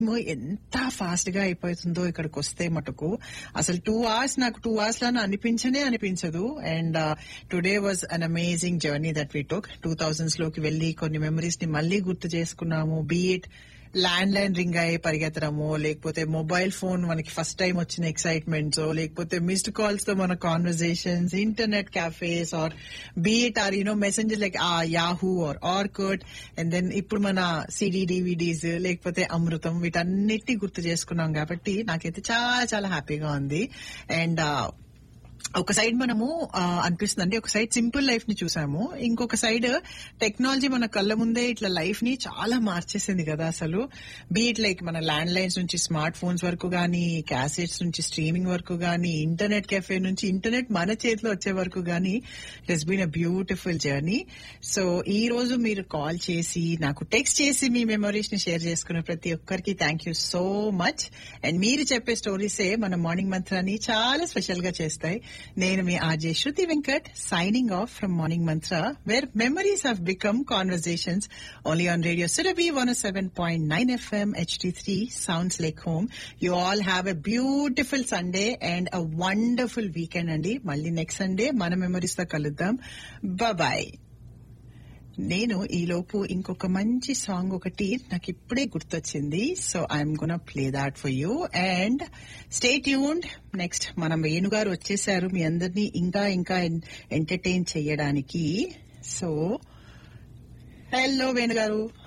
ఎంత ఫాస్ట్ గా అయిపోతుందో ఇక్కడికి వస్తే మటుకు అసలు టూ అవర్స్ నాకు టూ అవర్స్ లాగా అనిపించనే అనిపించదు and today was an amazing journey that we took two thousands లోకి వెళ్లి కొన్ని మెమరీస్ ని మళ్ళీ గుర్తు చేసుకున్నాము బీఇట్ ల్యాండ్ లైన్ రింగ్ అయ్యి పరిగెత్తడము లేకపోతే మొబైల్ ఫోన్ మనకి ఫస్ట్ టైం వచ్చిన ఎక్సైట్మెంట్స్ లేకపోతే మిస్డ్ కాల్స్ తో మన conversations internet cafes or be it or you know messenger like uh Yahoo or Orkut and then ఇప్పుడు మన సిడి డివిడీస్ లేకపోతే అమృతం వీటన్నిటిని గుర్తు చేసుకున్నాం కాబట్టి నాకైతే చాలా చాలా హ్యాపీగా ఉంది అండ్ ఒక సైడ్ మనము ఆ, అనిపిస్తుంది అంటే ఒక సైడ్ సింపుల్ లైఫ్ ని చూసాము ఇంకొక సైడ్ టెక్నాలజీ మన కళ్ళ ముందే ఇట్లా లైఫ్ ని చాలా మార్చేసింది కదా అసలు బీట్ లైక్ మన ల్యాండ్ లైన్స్ నుంచి స్మార్ట్ ఫోన్స్ వరకు గానీ క్యాసెట్స్ నుంచి స్ట్రీమింగ్ వరకు గానీ ఇంటర్నెట్ కెఫే నుంచి ఇంటర్నెట్ మన చేతిలో వచ్చే వరకు గానీ it has been a beautiful journey so ఈ రోజు మీరు కాల్ చేసి నాకు టెక్స్ట్ చేసి మీ మెమరీస్ ని షేర్ చేసుకున్న ప్రతి ఒక్కరికి thank you so much and మీరు చెప్పే స్టోరీసే మన మార్నింగ్ మంత్రాన్ని చాలా స్పెషల్ గా చేస్తాయి నేను మీ RJ Shruti Venkat signing off from morning mantra where memories have become conversations only on radio Surabhi one seven point nine FM HD three sounds like home you all have a beautiful Sunday and a wonderful weekend అండి మళ్ళీ next Sunday మన memories తో కలుద్దాం bye నేను ఈ లోపు ఇంకొక మంచి సాంగ్ ఒకటి నాకు ఇప్పుడే గుర్తొచ్చింది so I'm gonna play that for you and stay tuned next మనం వేణుగారు వచ్చేసారు మీ అందరినీ ఇంకా ఇంకా ఎంటర్టైన్ చేయడానికి సో హలో వేణుగారు